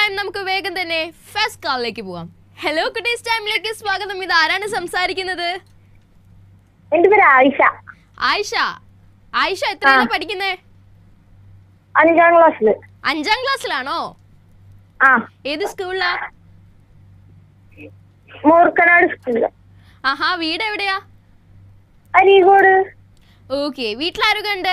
Time നമുക്ക് വേഗം തന്നെ ഫസ്റ്റ് കാളിലേക്ക് പോവാം ഹലോ കുട്ടീസ് ടൈമിലേക്ക് സ്വാഗതം ഇത് ആരാണ് സംസാരിക്കുന്നത് എന്റെ പേര് ആയിഷ ആയിഷ ആയിഷ എത്രയാണ് ആ. പഠിക്കുന്നേ അഞ്ചാം ക്ലാസ്സില് അഞ്ചാം ക്ലാസ്സിലാണോ ആ ഏത് സ്കൂളിലാ മൂർക്കനാട് സ്കൂളില് ആഹാ വീട് എവിടെയാ അരീകോട് ഓക്കെ വീട്ടിലാരൊക്കെ ഉണ്ട്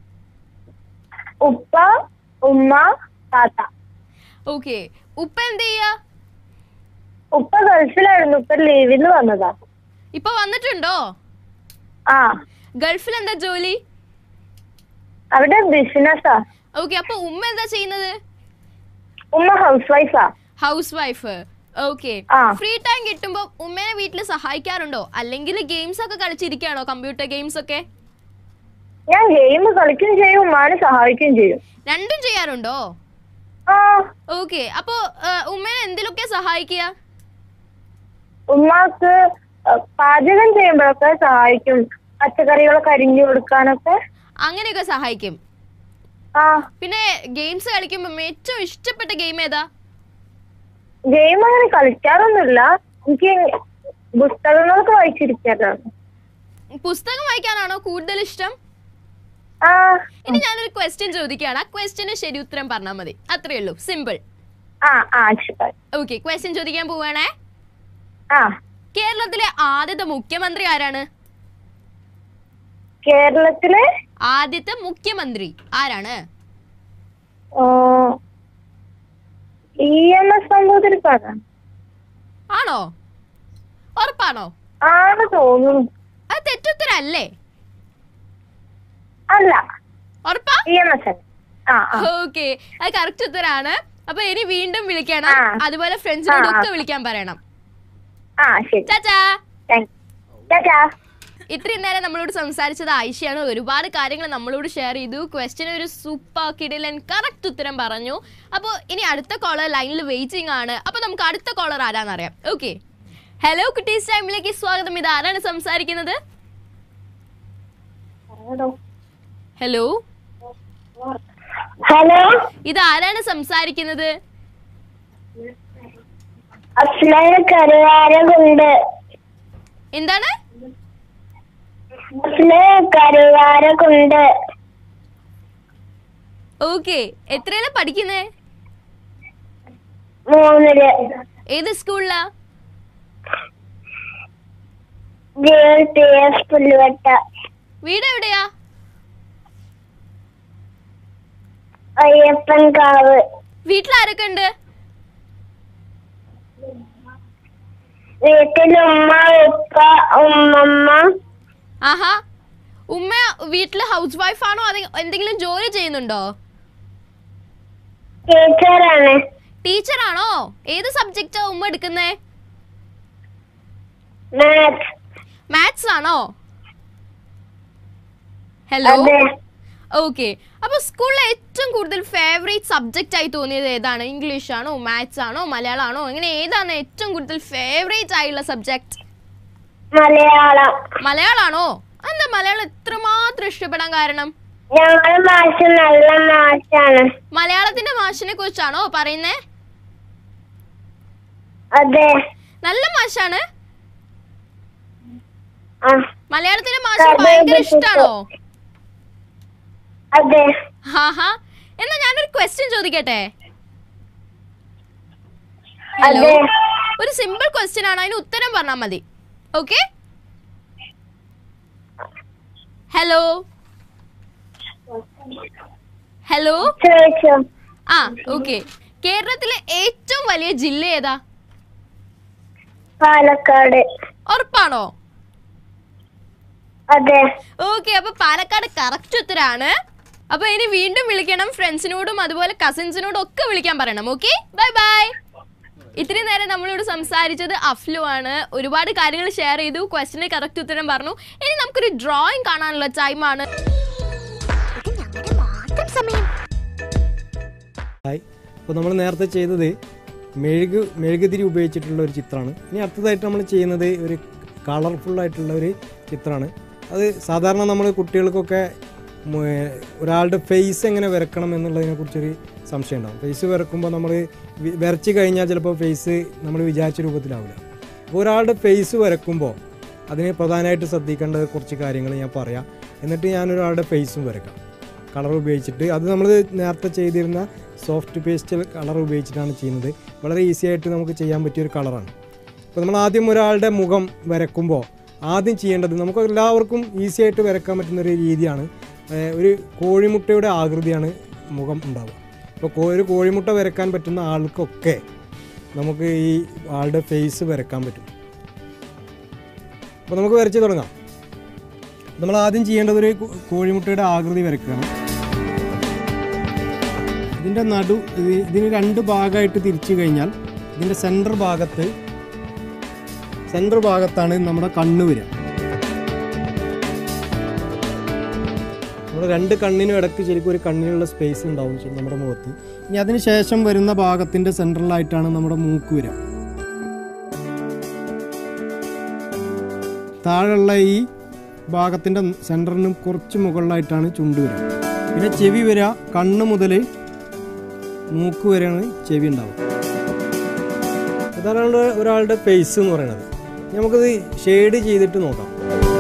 ഉപ്പ ഉമ്മ താത്ത ഓക്കെ ഉപ്പ എന്ത് ചെയ്യാ ഉപ്പ ഗൾഫിലായിരുന്നു ഉപ്പ ലീവിന് വന്നതാ ഇപ്പൊ വന്നിട്ടുണ്ടോ ആ ഗൾഫിൽ എന്താ ജോലി അവിടെ ബിസിനസ്സാ ഓക്കെ അപ്പൊ ഉമ്മ എന്താ ചെയ്യുന്നത് ഉമ്മ ഹൗസ് വൈഫാ ഹൗസ് വൈഫ് ഓക്കെ ആ. ഫ്രീ ടൈം കിട്ടുമ്പോ ഉമ്മയെ വീട്ടിൽ സഹായിക്കാറുണ്ടോ അല്ലെങ്കിൽ ഗെയിംസ് ഒക്കെ കളിച്ചിരിക്കുകയാണോ കമ്പ്യൂട്ടർ ഗെയിംസ് ഒക്കെ ഞാൻ ഗെയിം കളിക്കുകയും ചെയ്യും ഉമ്മാനെ സഹായിക്കുകയും ചെയ്യും രണ്ടും ചെയ്യാറുണ്ടോ ആ ഓക്കെ അപ്പോ ആ, ഉമ്മയെ എന്തിലൊക്കെ സഹായിക്കുക ഉമ്മാക്ക് അഹ് പാചകം ചെയ്യുമ്പോഴൊക്കെ സഹായിക്കും പച്ചക്കറികളൊക്കെ അരിഞ്ഞു കൊടുക്കാനൊക്കെ അങ്ങനെയൊക്കെ സഹായിക്കും ആ പിന്നെ ഗെയിംസ് കളിക്കുമ്പോൾ ഏറ്റവും ഇഷ്ടപ്പെട്ട ഗെയിം ഏതാ ഗെയിം അങ്ങനെ കളിക്കാറൊന്നുമില്ല എനിക്ക് പുസ്തകങ്ങളൊക്കെ വായിച്ചിരിക്കാറാണ് പുസ്തകം വായിക്കാനാണോ കൂടുതൽ ഇഷ്ടം ആ ഇനി ഞാനൊരു ക്വസ്റ്റ്യൻ ചോദിക്കുകയാണ് ആ ക്വസ്റ്റ്യന് ശരി ഉത്തരം പറഞ്ഞാൽ മതി അത്രയേ ഉള്ളൂ സിമ്പിൾ ആ ആ ശരി ഓക്കെ ക്വസ്റ്റ്യൻ ചോദിക്കാൻ പോവുകയാണേ ആ കേരളത്തിലെ ആദ്യത്തെ മുഖ്യമന്ത്രി ആരാണ് കേരളത്തിലെ ആദ്യത്തെ മുഖ്യമന്ത്രി ആരാണ് ഇ എം എസ് നമ്പൂതിരിപ്പാണ് ആണോ ഉറപ്പാണോ ആണ് തോന്നുന്നു അത് തെറ്റുത്തരല്ലേ അല്ല ഉറപ്പാ ഇ എം എസ് ആ ആ ഓക്കെ അത് കറക്റ്റ് ഉത്തരാണ് അപ്പൊ ഇനി വീണ്ടും വിളിക്കണം ആ. അതുപോലെ ഫ്രണ്ട്സിനോട് ആ, ആ. ഒക്കെ വിളിക്കാൻ പറയണം ആ ശരി ചാച്ചാ താങ്ക് ടാറ്റാ ഇത്രയും നേരം നമ്മളോട് സംസാരിച്ചത് ആയിഷയാണ് ഒരുപാട് കാര്യങ്ങൾ നമ്മളോട് ഷെയർ ചെയ്തു ക്വസ്റ്റ്യൻ ഒരു സൂപ്പർ കിടിലൻ കറക്റ്റ് ഉത്തരം പറഞ്ഞു അപ്പോൾ ഇനി അടുത്ത കോളർ ലൈനിൽ വെയിറ്റിംഗ് ആണ് അപ്പോൾ നമുക്ക് അടുത്ത കോളർ ആരാന്നറിയാം ഓക്കെ ഹലോ കുട്ടീസ് ടൈമിലേക്ക് സ്വാഗതം ഇത് ആരാണ് സംസാരിക്കുന്നത് ഹലോ ഹലോ ഇത് ആരാണ് സംസാരിക്കുന്നത് അസ്ലാന കരുവാരകുണ്ട് എന്താണ് അസ്ലാന കരുവാരകുണ്ട് ഓക്കെ എത്രയാണ് പഠിക്കുന്നേ മൂന്നില് ഏത് സ്കൂളിലാ ജയിൽ പി എസ് പുല്ലുവട്ട വീട് എവിടെയാ അയ്യപ്പൻ കാവ് വീട്ടിൽ ആരൊക്കെ ഉണ്ട് വീട്ടിൽ ഉമ്മ ഉപ്പ ഉമ്മമ്മ ആഹാ ഉമ്മ വീട്ടില് ഹൗസ് വൈഫ് ആണോ അതെ എന്തെങ്കിലും ജോലി ചെയ്യുന്നുണ്ടോ ടീച്ചറാണ് ടീച്ചറാണോ ഏത് സബ്ജക്റ്റാ ഉമ്മ എടുക്കുന്നേ മാത്സ് മാത്സ് ആണോ ഹലോ അതെ ഓക്കെ അപ്പൊ സ്കൂളിലെ ഏറ്റവും കൂടുതൽ ഫേവറേറ്റ് സബ്ജക്റ്റ് ആയി തോന്നിയത് ഏതാണ് ഇംഗ്ലീഷ് ആണോ മാത്സ് ആണോ മലയാളം ആണോ അങ്ങനെ ഏതാണ് ഏറ്റവും കൂടുതൽ ഫേവറേറ്റ് ആയിട്ടുള്ള സബ്ജക്ട് മലയാളം മലയാളാണോ എന്താ മലയാളം എത്രമാത്രം ഇഷ്ടപ്പെടാൻ കാരണം ഞങ്ങളുടെ മാഷ് നല്ല മാഷാണ് മലയാളത്തിന്റെ മാഷിനെ കുറിച്ചാണോ പറയുന്നേ അതെ നല്ല മാഷാണ് ആ മലയാളത്തിന്റെ മാഷിന് ഭയങ്കര ഇഷ്ടാണോ അതെ ഹാഹാ എന്നാ ഞാനൊരു ക്വസ്റ്റ്യൻ ചോദിക്കട്ടെ ഹലോ അതെ ഒരു സിമ്പിൾ ക്വസ്റ്റ്യൻ ആണ് അതിന് ഉത്തരം പറഞ്ഞാൽ മതി ഓക്കെ ഹലോ ഹലോ ചോദിച്ചോ ആ ഓക്കെ കേരളത്തിലെ ഏറ്റവും വലിയ ജില്ല ഏതാ പാലക്കാട് ഉറപ്പാണോ അതെ ഓക്കെ അപ്പൊ പാലക്കാട് കറക്റ്റ് ഉത്തരാണ് അപ്പൊ ഇനി വീണ്ടും വിളിക്കണം ഫ്രണ്ട്സിനോടും അതുപോലെ കസിൻസിനോടും ഒക്കെ വിളിക്കാൻ പറയണം ഓക്കെ ബൈ ബൈ ഇത്രയും നേരം നമ്മളോട് സംസാരിച്ചത് അഫ്ലു ആണ് ഒരുപാട് കാര്യങ്ങൾ ഷെയർ ചെയ്തു ക്വസ്റ്റിന് കറക്റ്റ് ഉത്തരം പറഞ്ഞു ഇനി നമുക്കൊരു ഡ്രോയിങ് കാണാനുള്ള ടൈമാണ് ഹായ് അപ്പോൾ നമ്മൾ നേരത്തെ ചെയ്തത് മെഴുക് മെഴുകുതിരി ഉപയോഗിച്ചിട്ടുള്ള ഒരു ചിത്രമാണ് ഇനി അടുത്തതായിട്ട് നമ്മൾ ചെയ്യുന്നത് ഒരു കളർഫുള്ളായിട്ടുള്ള ഒരു ചിത്രമാണ് അത് സാധാരണ നമ്മൾ കുട്ടികൾക്കൊക്കെ മ്, ഒരാളുടെ ഫേസ് എങ്ങനെ വരക്കണം എന്നുള്ളതിനെ കുറിച്ചൊരു സംശയം ഉണ്ടാവും ഫേസ് വരക്കുമ്പോൾ നമ്മൾ വരച്ച് കഴിഞ്ഞാൽ ചിലപ്പോൾ ഫേസ് നമ്മൾ വിചാരിച്ച രൂപത്തിലാവില്ല അപ്പോൾ ഒരാളുടെ ഫേസ് വരക്കുമ്പോൾ അതിന് പ്രധാനമായിട്ട് ശ്രദ്ധിക്കേണ്ട കുറച്ച് കാര്യങ്ങൾ ഞാൻ പറയാം എന്നിട്ട് ഞാൻ ഒരാളുടെ ഫേസും വരക്കാം കളർ ഉപയോഗിച്ചിട്ട് അത് നമ്മൾ നേരത്തെ ചെയ്തിരുന്ന സോഫ്റ്റ് പേസ്റ്റ് കളർ ഉപയോഗിച്ചിട്ടാണ് ചെയ്യുന്നത് വളരെ ഈസി ആയിട്ട് നമുക്ക് ചെയ്യാൻ പറ്റിയൊരു കളറാണ് അപ്പോൾ നമ്മൾ ആദ്യം ഒരാളുടെ മുഖം വരക്കുമ്പോൾ ആദ്യം ചെയ്യേണ്ടത് നമുക്ക് എല്ലാവർക്കും ഈസി ആയിട്ട് വരക്കാൻ പറ്റുന്ന ഒരു രീതിയാണ് ഏഹ് ഒരു കോഴിമുട്ടയുടെ ആകൃതിയാണ് മുഖം ഉണ്ടാവുക അപ്പോൾ കോ- ഒരു കോഴിമുട്ട വരക്കാൻ പറ്റുന്ന ആൾക്കൊക്കെ നമുക്ക് ഈ ആളുടെ ഫേസ് വരക്കാൻ പറ്റും അപ്പോൾ നമുക്ക് വരച്ച് തുടങ്ങാം നമ്മൾ ആദ്യം ചെയ്യേണ്ടത് ഒരു കോ- കോഴിമുട്ടയുടെ ആകൃതി വരക്കുകയാണ് ഇതിൻ്റെ നടു ഇത് ഇതിന് രണ്ട് ഭാഗമായിട്ട് തിരിച്ചു കഴിഞ്ഞാൽ ഇതിൻ്റെ സെൻറ്റർ ഭാഗത്ത് സെൻറ്റർ ഭാഗത്താണ് നമ്മുടെ കണ്ണ് വരിക നമ്മുടെ രണ്ട് കണ്ണിനും ഇടയ്ക്ക് ശരിക്കും ഒരു കണ്ണിനുള്ള സ്പേസ് ഉണ്ടാവും ശരി നമ്മുടെ മുഖത്ത് ഇനി അതിന് ശേഷം വരുന്ന ഭാഗത്തിൻ്റെ സെൻട്രലായിട്ടാണ് നമ്മുടെ മൂക്ക് വരിക താഴെയുള്ള ഈ ഭാഗത്തിൻ്റെ സെൻറ്ററിനും കുറച്ച് മുകളിലായിട്ടാണ് ചുണ്ട് വരിക പിന്നെ ചെവി വരിക കണ്ണ് മുതൽ മൂക്ക് വരെയാണ് ചെവി ഉണ്ടാവുക അതാണ് ഒരാളുടെ ഫേസ് എന്ന് പറയുന്നത് ഇനി നമുക്കത് ഷെയ്ഡ് ചെയ്തിട്ട് നോക്കാം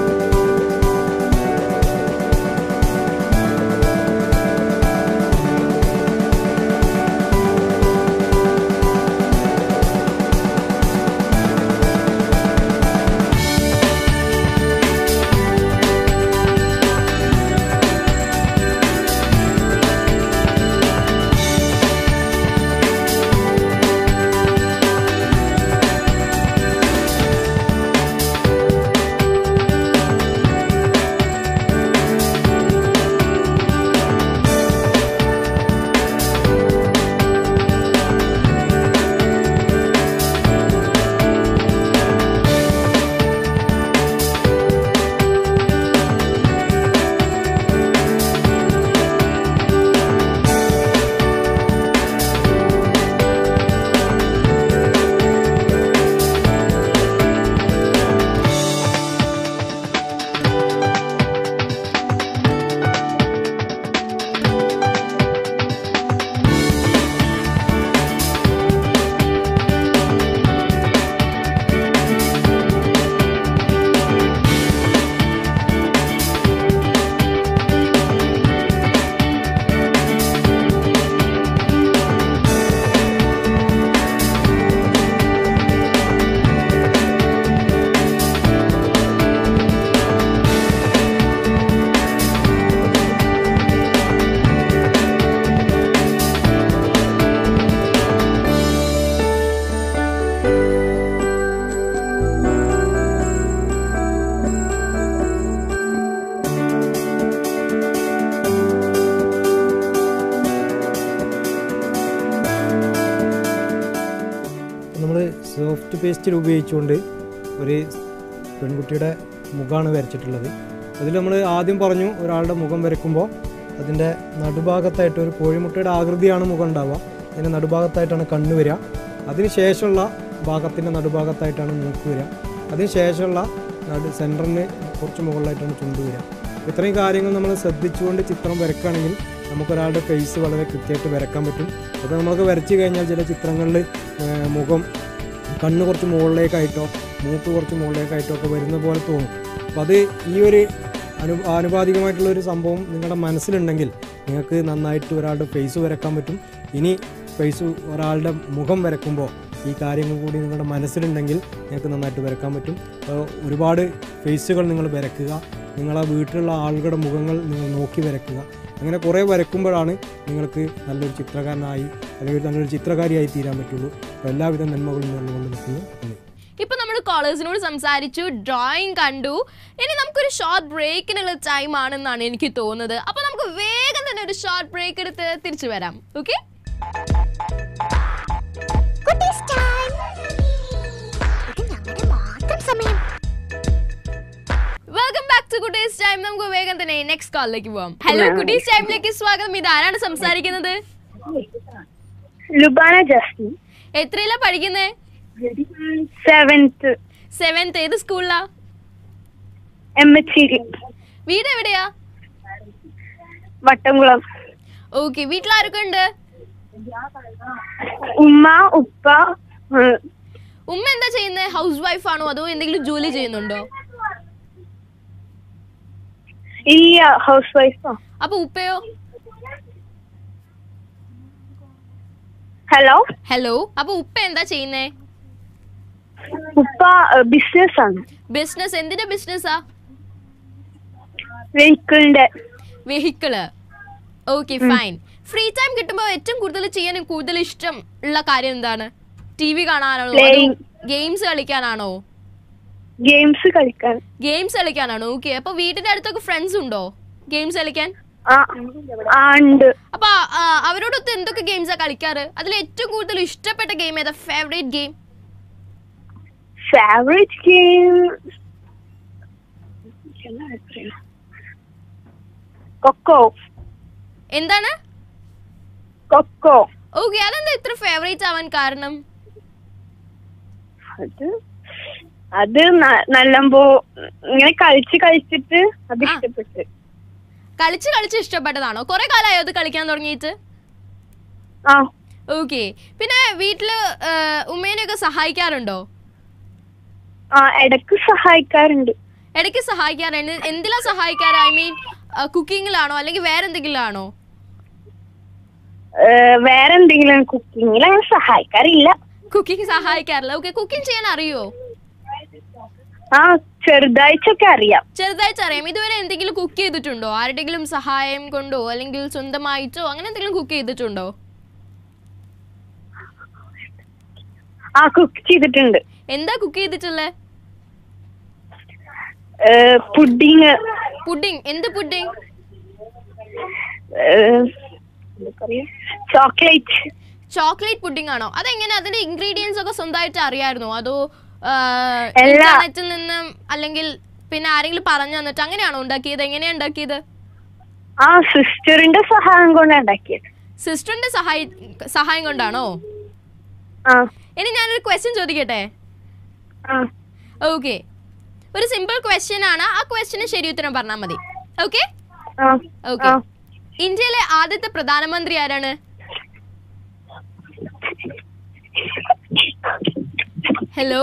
നമ്മൾ സോഫ്റ്റ് പേസ്റ്റിൽ ഉപയോഗിച്ചുകൊണ്ട് ഒരു പെൺകുട്ടിയുടെ മുഖമാണ് വരച്ചിട്ടുള്ളത് അതിൽ നമ്മൾ ആദ്യം പറഞ്ഞു ഒരാളുടെ മുഖം വരയ്ക്കുമ്പോൾ അതിൻ്റെ നടുഭാഗത്തായിട്ട് ഒരു കോഴിമുട്ടയുടെ ആകൃതിയാണ് മുഖം ഉണ്ടാവുക അതിൻ്റെ നടുഭാഗത്തായിട്ടാണ് കണ്ണ് വരിക അതിന് ശേഷമുള്ള ഭാഗത്തിൻ്റെ നടുഭാഗത്തായിട്ടാണ് മൂക്ക് വരിക അതിന് ശേഷമുള്ള നടു സെൻറ്ററിന് കുറച്ച് മുകളിലായിട്ടാണ് ചുണ്ട് വരിക ഇത്രയും കാര്യങ്ങൾ നമ്മൾ ശ്രദ്ധിച്ചുകൊണ്ട് ചിത്രം വരക്കുകയാണെങ്കിൽ നമുക്കൊരാളുടെ ഫേസ് വളരെ കൃത്യമായിട്ട് വരക്കാൻ പറ്റും അപ്പോൾ നമുക്ക് വരച്ച് കഴിഞ്ഞാൽ ചില ചിത്രങ്ങളിൽ മുഖം കണ്ണ് കുറച്ച് മുകളിലേക്കായിട്ടോ മൂക്ക് കുറച്ച് മുകളിലേക്കായിട്ടോ ഒക്കെ വരുന്ന പോലെ തോന്നും അപ്പോൾ അത് ഈ ഒരു അനു ആനുപാതികമായിട്ടുള്ള ഒരു സംഭവം നിങ്ങളുടെ മനസ്സിലുണ്ടെങ്കിൽ നിങ്ങൾക്ക് നന്നായിട്ട് ഒരാളുടെ ഫേസ് വരക്കാൻ പറ്റും ഇനി ഫേസ് ഒരാളുടെ മുഖം വരക്കുമ്പോൾ ഈ കാര്യങ്ങൾ കൂടി നിങ്ങളുടെ മനസ്സിലുണ്ടെങ്കിൽ നിങ്ങൾക്ക് നന്നായിട്ട് വരക്കാൻ പറ്റും അപ്പോൾ ഒരുപാട് ഫേസുകൾ നിങ്ങൾ വരക്കുക നിങ്ങളെ വീട്ടിലുള്ള ആളുകളുടെ മുഖങ്ങൾ നിങ്ങൾ നോക്കി വരക്കുക അങ്ങനെ കുറേ വരക്കുമ്പോഴാണ് നിങ്ങൾക്ക് നല്ലൊരു ചിത്രകാരനായി അല്ലെങ്കിൽ നല്ലൊരു ചിത്രകാരിയായി തീരാൻ പറ്റുള്ളൂ അപ്പോൾ എല്ലാവിധ നന്മകളും നേർന്നുകൊണ്ട് നിൽക്കുന്നു നന്ദി ഇപ്പൊ നമ്മൾ കോളേജിനോട് സംസാരിച്ചു ഡ്രോയിങ് കണ്ടു ഇനി നമുക്കൊരു ഷോർട്ട് ബ്രേക്കിനുള്ള ടൈം ആണെന്നാണ് എനിക്ക് തോന്നുന്നത് അപ്പൊ നമുക്ക് വേഗം തന്നെ ഒരു ഷോർട്ട് ബ്രേക്ക് എടുത്ത് തിരിച്ചു വരാം ഓക്കെ കുട്ടീസ് ടൈം ഇത് ഞങ്ങളുടെ മാത്രം സമയം വെൽക്കം ബാക്ക് ടു കുട്ടീസ് ടൈം നമുക്ക് വേഗം തന്നെ നെക്സ്റ്റ് കോളിലേക്ക് പോവാം ഹലോ കുട്ടീസ് ടൈമിലേക്ക് സ്വാഗതം ഇത് ആരാണ് സംസാരിക്കുന്നത് ലുബാന ജസ്റ്റിൻ എത്രയിലാ പഠിക്കുന്നേ സെവൻത്ത് സെവൻത്ത് ഏത് സ്കൂളിലാ എം എച്ച് സി വീട് എവിടെയാ വട്ടംകുളം ഓക്കെ വീട്ടിൽ ആരൊക്കെ ഉണ്ട് ഉമ്മ ഉപ്പ ഉം, ഉമ്മ എന്താ ചെയ്യുന്നത് ഹൗസ് വൈഫ് ആണോ അതോ എന്തെങ്കിലും ജോലി ചെയ്യുന്നുണ്ടോ ഇല്ല ഹൗസ് വൈഫാ അപ്പൊ ഉപ്പയോ ഹലോ ഹലോ അപ്പൊ ഉപ്പ എന്താ ചെയ്യുന്നേ ഉപ്പ ബിസിനസ് ആണ് ബിസിനസ് എന്തിന്റെ ബിസിനസ്സാ വെഹിക്കിളിന്റെ vehicle okay fine free time കിട്ടുമ്പോൾ ഏറ്റവും കൂടുതൽ ചെയ്യാൻ കൂടുതൽ ഇഷ്ടം ഉള്ള കാര്യം എന്താണ് ടി വി കാണാനാണോ Playing. ഗെയിംസ് കളിക്കാനാണോ ഗെയിംസ് കളിക്കാൻ ഗെയിംസ് കളിക്കാനാണോ ഓക്കെ അപ്പൊ വീടിന്റെ അടുത്തൊക്കെ ഫ്രണ്ട്സ് ഉണ്ടോ ഗെയിംസ് കളിക്കാൻ ആ ആ ഉണ്ട് അപ്പൊ ആ, അവരോടൊത്ത് എന്തൊക്കെ ഗെയിംസാ കളിക്കാറ് അതിൽ ഏറ്റവും കൂടുതൽ ഇഷ്ടപ്പെട്ട ഗെയിം ഏതാ favourite game favourite game khokho എന്താണ് കൊക്കോ ഓക്കെ അതെന്താ ഇത്ര ഫേവറേറ്റ് ആവാൻ കാരണം അത് അത് ന- നല്ലമ്പോ ഇങ്ങനെ കളിച്ച് കളിച്ചിട്ട് അത് ആ. ഇഷ്ടപ്പെട്ട് കളിച്ച് കളിച്ച് ഇഷ്ടപ്പെട്ടതാണോ കുറെ കാലമായോ അത് കളിക്കാൻ തുടങ്ങിയിട്ട് ആ ഓക്കെ പിന്നെ വീട്ടില് ആ, ഉമ്മേനെയൊക്കെ സഹായിക്കാറുണ്ടോ ആ ഇടക്ക് സഹായിക്കാറുണ്ട് ഇടയ്ക്ക് സഹായിക്കാറുണ്ട് എന്തിലാ സഹായിക്കാറ് ഐ മീൻ കുക്കിങ്ങിലാണോ അല്ലെങ്കിൽ വേറെ എന്തെങ്കിലും ആണോ ഏ, വേറെ എന്തെങ്കിലും കുക്കിങ്ങിൽ അങ്ങനെ സഹായിക്കാറില്ല കുക്കിംഗ് സഹായിക്കാറില്ല ഓക്കെ കുക്കിംഗ് ചെയ്യാൻ അറിയോ ആ ചെറുതായിട്ടൊക്കെ അറിയാം ചെറുതായിട്ട് അറിയാം ഇതുവരെ എന്തെങ്കിലും കുക്ക് ചെയ്തിട്ടുണ്ടോ ആരുടെങ്കിലും സഹായം കൊണ്ടോ അല്ലെങ്കിൽ സ്വന്തമായിട്ടോ അങ്ങനെ എന്തെങ്കിലും കുക്ക് ചെയ്തിട്ടുണ്ടോ ആ കുക്ക് ചെയ്തിട്ടുണ്ട് എന്താ കുക്ക് ചെയ്തിട്ടുള്ളത് പുഡിങ് പുഡിംഗ് എന്ത് പുഡിംഗ് ചോക്ലേറ്റ് ചോക്ലേറ്റ് പുഡിംഗ് ആണോ അതെങ്ങനെ അതിന്റെ ഇൻഗ്രീഡിയൻസ് ഒക്കെ സ്വന്തമായിട്ട് അറിയായിരുന്നോ അതോ എല്ലാ- ഇന്റർനെറ്റിൽ നിന്നും അല്ലെങ്കിൽ പിന്നെ ആരെങ്കിലും പറഞ്ഞു തന്നിട്ട് അങ്ങനെയാണോ ഉണ്ടാക്കിയത് എങ്ങനെയാ ഉണ്ടാക്കിയത് ആ സിസ്റ്ററിന്റെ സഹായം കൊണ്ട് ഉണ്ടാക്കിയത് സിസ്റ്ററിന്റെ സഹായ സഹായം കൊണ്ടാണോ ആ ഇനി ഞാനൊരു ക്വസ്റ്റ്യൻ ചോദിക്കട്ടെ ആ ഓക്കെ ഒരു സിമ്പിൾ ക്വസ്റ്റ്യൻ ആണ് ആ ക്വസ്റ്റ്യന് ശരി ഉത്തരം പറഞ്ഞാൽ മതി ഓക്കെ ആ ഓക്കെ ആ. ഇന്ത്യയിലെ ആദ്യത്തെ പ്രധാനമന്ത്രി ആരാണ് ഹലോ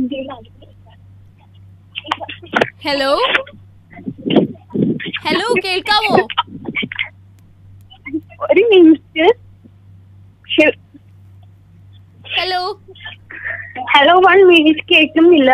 ഹലോ ഹലോ കേൾക്കാവോ ഒരു minute hello hello one minute കേൾക്കുന്നില്ല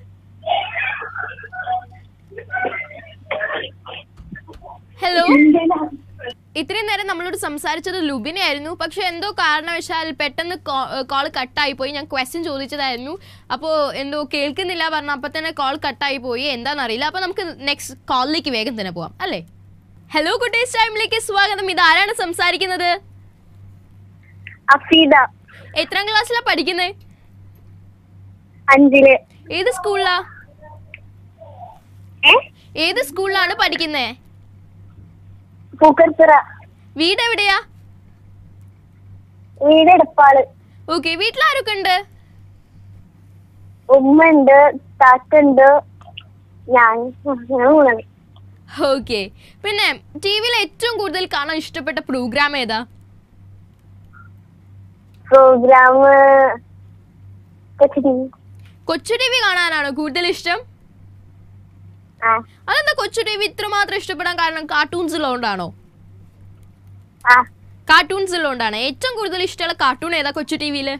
ഹലോ ഇത്രയും നേരം നമ്മളോട് സംസാരിച്ചത് ലുബിനെ ആയിരുന്നു പക്ഷെ എന്തോ കാരണവശാൽ പെട്ടെന്ന് കോൾ കട്ടായി പോയി ഞാൻ ക്വസ്റ്റ്യൻ ചോദിച്ചതായിരുന്നു അപ്പോൾ എന്തോ കേൾക്കുന്നില്ല പറഞ്ഞ അപ്പോൾ തന്നെ കോൾ കട്ടായി പോയി എന്താണെന്നറിയില്ല അപ്പോൾ നമുക്ക് നെക്സ്റ്റ് കോളിലേക്ക് വേഗം തന്നെ പോവാം അല്ലേ ഹലോ കുട്ടീസ് ടൈമിലേക്ക് സ്വാഗതം ഇത് ആരാണ് സംസാരിക്കുന്നത് അഫീദ എത്രാം ക്ലാസ്സിലാണ് പഠിക്കുന്നത് അഞ്ചില് ഏത് സ്കൂളിലാ ഏ ഏത് സ്കൂളിലാണ് പഠിക്കുന്നത് പൂക്കർച്ചിറ വീട് എവിടെയാ വീട് എടപ്പാള് ഓക്കെ വീട്ടിലാരൊക്കെ ഉണ്ട് ഉമ്മ ഉണ്ട് താത്ത ഉണ്ട് ഞാൻ ഞങ്ങൾ മൂന്നാണ് ഓക്കെ പിന്നെ ടി വിയിൽ ഏറ്റവും കൂടുതൽ കാണാൻ ഇഷ്ടപ്പെട്ട പ്രോഗ്രാം ഏതാ പ്രോഗ്രാം കൊച്ചു ടി വി കാണാനാണോ കൂടുതൽ ഇഷ്ടം ആ അതെന്താ കൊച്ചു ടി വി ഇത്രമാത്രം ഇഷ്ടപ്പെടാൻ കാരണം കാർട്ടൂൺസ് ഉള്ളതുകൊണ്ടാണോ ആ കാർട്ടൂൺസ് ഉള്ളതുകൊണ്ടാണ് ഏറ്റവും കൂടുതൽ ഇഷ്ടമുള്ള കാർട്ടൂൺ ഏതാ കൊച്ചു ടി വിയിൽ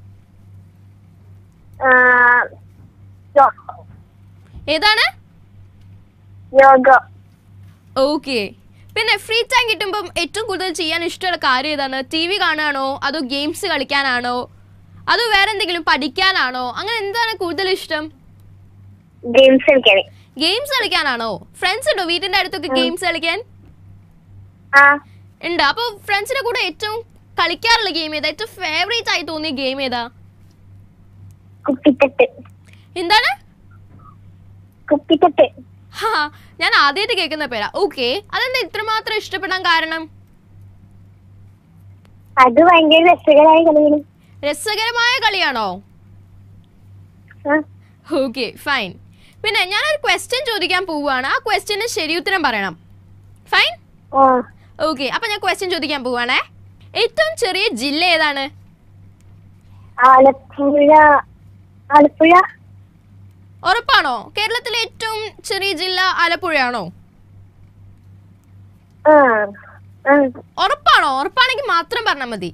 ആ, യോ- ഏതാണ് യോഗ ഓക്കെ പിന്നെ ഫ്രീ ടൈം കിട്ടുമ്പം ഏറ്റവും കൂടുതൽ ചെയ്യാൻ ഇഷ്ടമുള്ള കാര്യം ഏതാണ് ടി വി കാണുകയാണോ അതോ ഗെയിംസ് കളിക്കാനാണോ അതോ വേറെ എന്തെങ്കിലും പഠിക്കാനാണോ അങ്ങനെ എന്താണ് കൂടുതൽ ഇഷ്ടം ഗെയിംസ് കളിക്കാന് ഗെയിംസ് കളിക്കാനാണോ ഫ്രണ്ട്സ് ഉണ്ടോ വീട്ടിന്റെ അടുത്തൊക്കെ ഗെയിംസ് കളിക്കാൻ ആ ഉണ്ട് അപ്പോൾ ഫ്രണ്ട്സിന്റെ കൂടെ ഏറ്റവും കളിക്കാറുള്ള ഗെയിം ഏതാ ഏറ്റവും ഫേവറേറ്റ് ആയി തോന്നിയ ഗെയിം ഏതാ കുപ്പിത്തട്ട് എന്താണ് കുപ്പിത്തട്ട് ഹാ ഞാൻ ആദ്യമായിട്ട് കേൾക്കുന്ന പേരാ ഓക്കെ അതെന്താ ഇത്രമാത്രം ഇഷ്ടപ്പെടാൻ കാരണം അത് ഭയങ്കര രസകരമായ കളിയാണ് രസകരമായ കളിയാണോ ആ, ഓക്കെ ഫൈൻ പിന്നെ ഞാനൊരു ക്വസ്റ്റ്യൻ ചോദിക്കാൻ പോവുകയാണ് ആ ക്വസ്റ്റ്യന് ശരി ഉത്തരം പറയണം ഫൈൻ ആ ഓക്കെ അപ്പൊ ഞാൻ ക്വസ്റ്റ്യൻ ചോദിക്കാൻ പോവാണേ ഏറ്റവും ചെറിയ ജില്ല ഏതാണ് ആലപ്പുഴ ആലപ്പുഴ ഉറപ്പാണോ കേരളത്തിലെ ഏറ്റവും ചെറിയ ജില്ല ആലപ്പുഴയാണോ ആ ആ ഉറപ്പാണോ ഉറപ്പാണെങ്കിൽ മാത്രം പറഞ്ഞാൽ മതി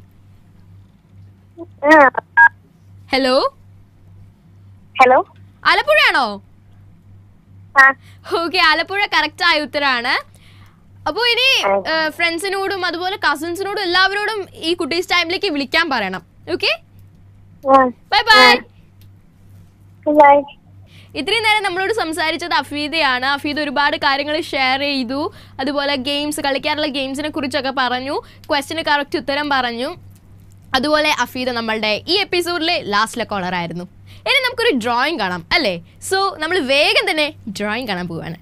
ആ ഹലോ ഹലോ ആലപ്പുഴയാണോ ആ ഓക്കെ ആലപ്പുഴ കറക്റ്റ് ആയ ഉത്തരാണ് അപ്പോൾ ഇനി ഫ്രണ്ട്സിനോടും അതുപോലെ കസിൻസിനോടും എല്ലാവരോടും ഈ കുട്ടീസ് ടൈമിലേക്ക് വിളിക്കാൻ പറയണം ഓക്കെ ആ ബൈ ബൈ ബൈ ഇത്രയും നേരം നമ്മളോട് സംസാരിച്ചത് അഫീദയാണ് അഫീദ് ഒരുപാട് കാര്യങ്ങൾ ഷെയർ ചെയ്തു അതുപോലെ ഗെയിംസ് കളിക്കാറുള്ള ഗെയിംസിനെ കുറിച്ചൊക്കെ പറഞ്ഞു ക്വസ്റ്റിന് കറക്റ്റ് ഉത്തരം പറഞ്ഞു അതുപോലെ അഫീദ നമ്മളുടെ ഈ എപ്പിസോഡിലെ ലാസ്റ്റിലെ കോളർ ആയിരുന്നു ഇനി നമുക്കൊരു ഡ്രോയിങ് കാണാം അല്ലേ സോ നമ്മൾ വേഗം തന്നെ ഡ്രോയിങ് കാണാൻ പോവാണ്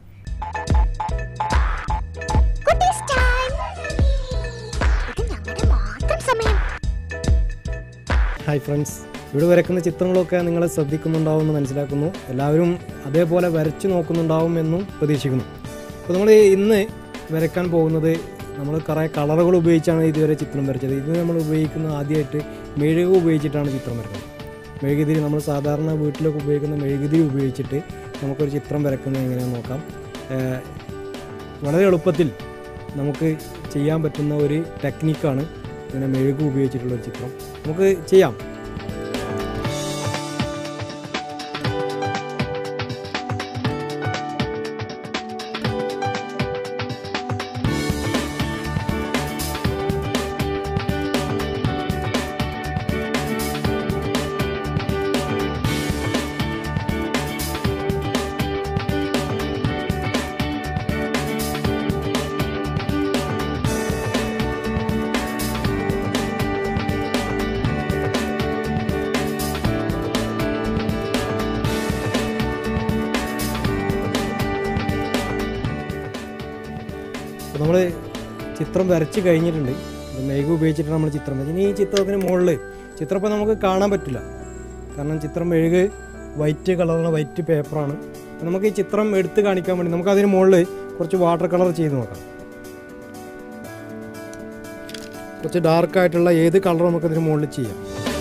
കുട്ടീസ് ടൈം ഇത് ഞങ്ങളുടെ മാത്രം സമയം ഹായ് ഫ്രണ്ട്സ് ഇവിടെ വരക്കുന്ന ചിത്രങ്ങളൊക്കെ നിങ്ങൾ ശ്രദ്ധിക്കുന്നുണ്ടാവുമെന്ന് മനസ്സിലാക്കുന്നു എല്ലാവരും അതേപോലെ വരച്ചു നോക്കുന്നുണ്ടാവും എന്നും പ്രതീക്ഷിക്കുന്നു അപ്പോൾ നമ്മൾ ഇന്ന് വരയ്ക്കാൻ പോകുന്നത് നമ്മൾ കുറേ കളറുകൾ ഉപയോഗിച്ചാണ് ഇതുവരെ ചിത്രം വരച്ചത് ഇത് നമ്മൾ ഉപയോഗിക്കുന്ന ആദ്യമായിട്ട് മെഴുക് ഉപയോഗിച്ചിട്ടാണ് ചിത്രം വരക്കുന്നത് മെഴുകുതിരി നമ്മൾ സാധാരണ വീട്ടിലൊക്കെ ഉപയോഗിക്കുന്ന മെഴുകുതിരി ഉപയോഗിച്ചിട്ട് നമുക്കൊരു ചിത്രം വരക്കുന്നത് എങ്ങനെയാണെന്ന് നോക്കാം ഏഹ് വളരെ എളുപ്പത്തിൽ നമുക്ക് ചെയ്യാൻ പറ്റുന്ന ഒരു ടെക്നിക്കാണ് ഇങ്ങനെ മെഴുക് ഉപയോഗിച്ചിട്ടുള്ള ഒരു ചിത്രം നമുക്ക് ചെയ്യാം അപ്പോൾ നമ്മൾ ചിത്രം വരച്ച് കഴിഞ്ഞിട്ടുണ്ട് ഇത് മേഘ ഉപയോഗിച്ചിട്ടാണ് നമ്മൾ ചിത്രം വരച്ചത് ഇനി ഈ ചിത്രത്തിന് മുകളിൽ ചിത്രം ഇപ്പോൾ നമുക്ക് കാണാൻ പറ്റില്ല കാരണം ചിത്രം മെഴുക് വൈറ്റ് കളറുള്ള വൈറ്റ് പേപ്പറാണ് അപ്പോൾ നമുക്ക് ഈ ചിത്രം എടുത്ത് കാണിക്കാൻ വേണ്ടി നമുക്ക് അതിന് മുകളിൽ കുറച്ച് വാട്ടർ കളർ ചെയ്ത് നോക്കാം കുറച്ച് ഡാർക്ക് ആയിട്ടുള്ള ഏത് കളർ നമുക്ക് അതിന് മുകളിൽ ചെയ്യാം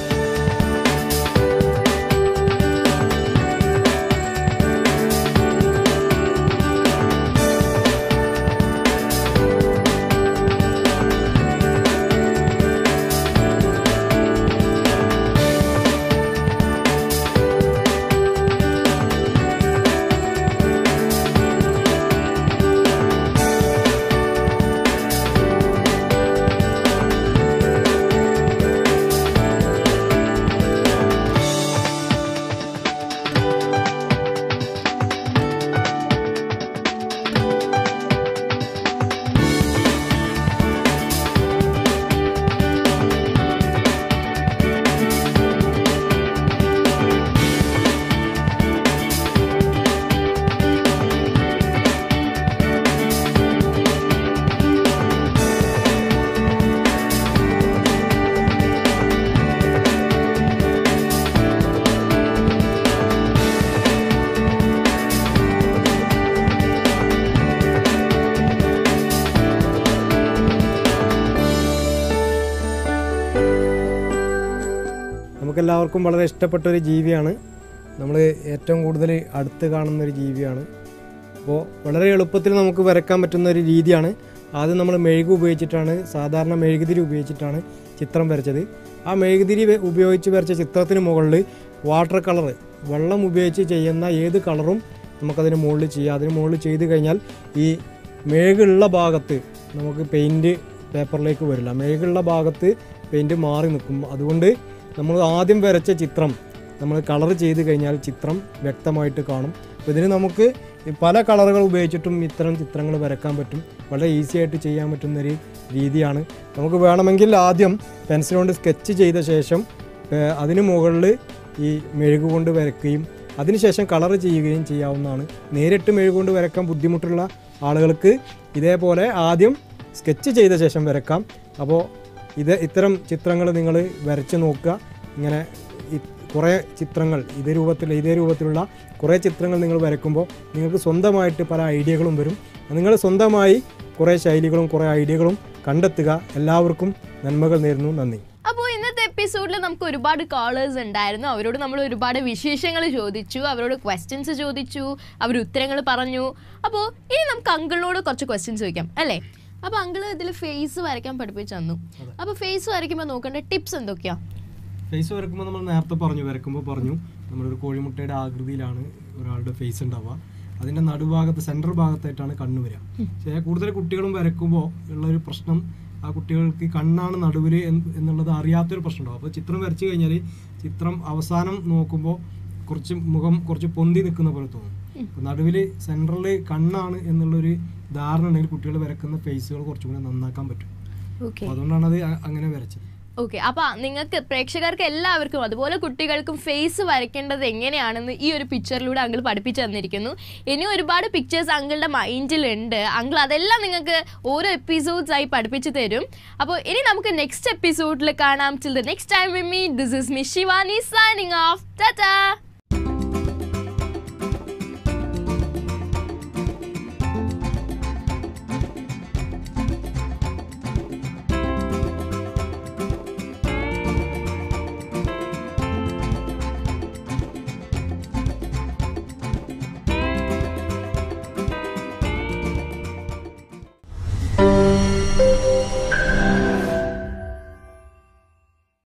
നമുക്കെല്ലാവർക്കും വളരെ ഇഷ്ടപ്പെട്ട ഒരു ജീവിയാണ് നമ്മൾ ഏറ്റവും കൂടുതൽ അടുത്ത് കാണുന്ന ഒരു ജീവിയാണ് അപ്പോൾ വളരെ എളുപ്പത്തിൽ നമുക്ക് വരയ്ക്കാൻ പറ്റുന്ന ഒരു രീതിയാണ് ആദ്യം നമ്മൾ മെഴുക് ഉപയോഗിച്ചിട്ടാണ് സാധാരണ മെഴുകുതിരി ഉപയോഗിച്ചിട്ടാണ് ചിത്രം വരച്ചത് ആ മെഴുകുതിരി വെ- ഉപയോഗിച്ച് വരച്ച ചിത്രത്തിന് മുകളിൽ വാട്ടർ കളർ വെള്ളം ഉപയോഗിച്ച് ചെയ്യുന്ന ഏത് കളറും നമുക്കതിന് മുകളിൽ ചെയ്യാം അതിന് മുകളിൽ ചെയ്ത് കഴിഞ്ഞാൽ ഈ മെഴുകുള്ള ഭാഗത്ത് നമുക്ക് പെയിൻറ്റ് പേപ്പറിലേക്ക് വരില്ല മെഴുകുള്ള ഭാഗത്ത് പെയിൻറ്റ് മാറി നിൽക്കും അതുകൊണ്ട് നമ്മൾ ആദ്യം വരച്ച ചിത്രം നമ്മൾ കളർ ചെയ്ത് കഴിഞ്ഞാൽ ചിത്രം വ്യക്തമായിട്ട് കാണും അപ്പോൾ ഇതിന് നമുക്ക് ഈ പല കളറുകൾ ഉപയോഗിച്ചിട്ടും ഇത്തരം ചിത്രങ്ങൾ വരയ്ക്കാൻ പറ്റും വളരെ ഈസി ആയിട്ട് ചെയ്യാൻ പറ്റുന്നൊരു രീതിയാണ് നമുക്ക് വേണമെങ്കിൽ ആദ്യം പെൻസിൽ കൊണ്ട് സ്കെച്ച് ചെയ്ത ശേഷം ഏഹ്, അതിന് മുകളിൽ ഈ മെഴുക് കൊണ്ട് വരയ്ക്കുകയും അതിനുശേഷം കളർ ചെയ്യുകയും ചെയ്യാവുന്നതാണ് നേരിട്ട് മെഴുക് കൊണ്ട് വരയ്ക്കാൻ ബുദ്ധിമുട്ടുള്ള ആളുകൾക്ക് ഇതേപോലെ ആദ്യം സ്കെച്ച് ചെയ്ത ശേഷം വരയ്ക്കാം അപ്പോൾ ഇത് ഇത്തരം ചിത്രങ്ങൾ നിങ്ങൾ വരച്ച് നോക്കുക ഇങ്ങനെ ഇ- കുറേ ചിത്രങ്ങൾ ഇതേ രൂപത്തിൽ ഇതേ രൂപത്തിലുള്ള കുറേ ചിത്രങ്ങൾ നിങ്ങൾ വരയ്ക്കുമ്പോൾ നിങ്ങൾക്ക് സ്വന്തമായിട്ട് പല ഐഡിയകളും വരും നിങ്ങൾ സ്വന്തമായി കുറേ ശൈലികളും കുറേ ഐഡിയകളും കണ്ടെത്തുക എല്ലാവർക്കും നന്മകൾ നേരുന്നു നന്ദി അപ്പോൾ ഇന്നത്തെ എപ്പിസോഡിൽ നമുക്ക് ഒരുപാട് കോളേഴ്സ് ഉണ്ടായിരുന്നു അവരോട് നമ്മൾ ഒരുപാട് വിശേഷങ്ങൾ ചോദിച്ചു അവരോട് ക്വസ്റ്റ്യൻസ് ചോദിച്ചു അവർ ഉത്തരങ്ങൾ പറഞ്ഞു അപ്പോൾ ഇനി നമുക്ക് അങ്കിളിനോട് കുറച്ച് ക്വസ്റ്റ്യൻസ് ചോദിക്കാം അല്ലേ അപ്പോൾ അങ്കിൾ ഇതിൽ ഫേസ് വരയ്ക്കാൻ പഠിപ്പിച്ചു തന്നു അപ്പോൾ ഫേസ് വരയ്ക്കുമ്പോൾ നോക്കേണ്ട ടിപ്സ് എന്തൊക്കെയാ ഫേസ് വരക്കുമ്പോൾ നമ്മൾ നേരത്തെ പറഞ്ഞു വരക്കുമ്പോൾ പറഞ്ഞു നമ്മളൊരു കോഴിമുട്ടയുടെ ആകൃതിയിലാണ് ഒരാളുടെ ഫേസ് ഉണ്ടാവുക അതിൻ്റെ നടുഭാഗത്ത് സെൻട്രൽ ഭാഗത്തായിട്ടാണ് കണ്ണ് വരിക പക്ഷേ കൂടുതൽ കുട്ടികളും വരക്കുമ്പോൾ ഉള്ളൊരു പ്രശ്നം ആ കുട്ടികൾക്ക് കണ്ണാണ് നടുവിൽ എന്നുള്ളത് അറിയാത്തൊരു പ്രശ്നം ഉണ്ടാവും അപ്പോൾ ചിത്രം വരച്ചു കഴിഞ്ഞാൽ ചിത്രം അവസാനം നോക്കുമ്പോൾ കുറച്ച് മുഖം കുറച്ച് പൊന്തി നിൽക്കുന്ന പോലെ തോന്നും അപ്പോൾ നടുവിൽ സെൻട്രലിൽ കണ്ണാണ് എന്നുള്ളൊരു ധാരണ ഉണ്ടെങ്കിൽ കുട്ടികൾ വരക്കുന്ന ഫേസുകൾ കുറച്ചും കൂടി നന്നാക്കാൻ പറ്റും ഓക്കെ അപ്പോൾ അതുകൊണ്ടാണ് അത് അ- അങ്ങനെ വരച്ചത് ഓക്കെ അപ്പൊ നിങ്ങൾക്ക് പ്രേക്ഷകർക്ക് എല്ലാവർക്കും അതുപോലെ കുട്ടികൾക്കും ഫേസ് വരയ്ക്കേണ്ടത് എങ്ങനെയാണെന്ന് ഈ ഒരു പിക്ചറിലൂടെ അങ്കിൾ പഠിപ്പിച്ചു തന്നിരിക്കുന്നു ഇനി ഒരുപാട് പിക്ചേഴ്സ് അങ്കിളുടെ മൈൻഡിലുണ്ട് അങ്കിൾ അതെല്ലാം നിങ്ങൾക്ക് ഓരോ എപ്പിസോഡ്സ് ആയി പഠിപ്പിച്ചു തരും അപ്പോൾ ഇനി നമുക്ക് നെക്സ്റ്റ് എപ്പിസോഡിൽ കാണാം till the next time with me this is me Shivani signing off Tata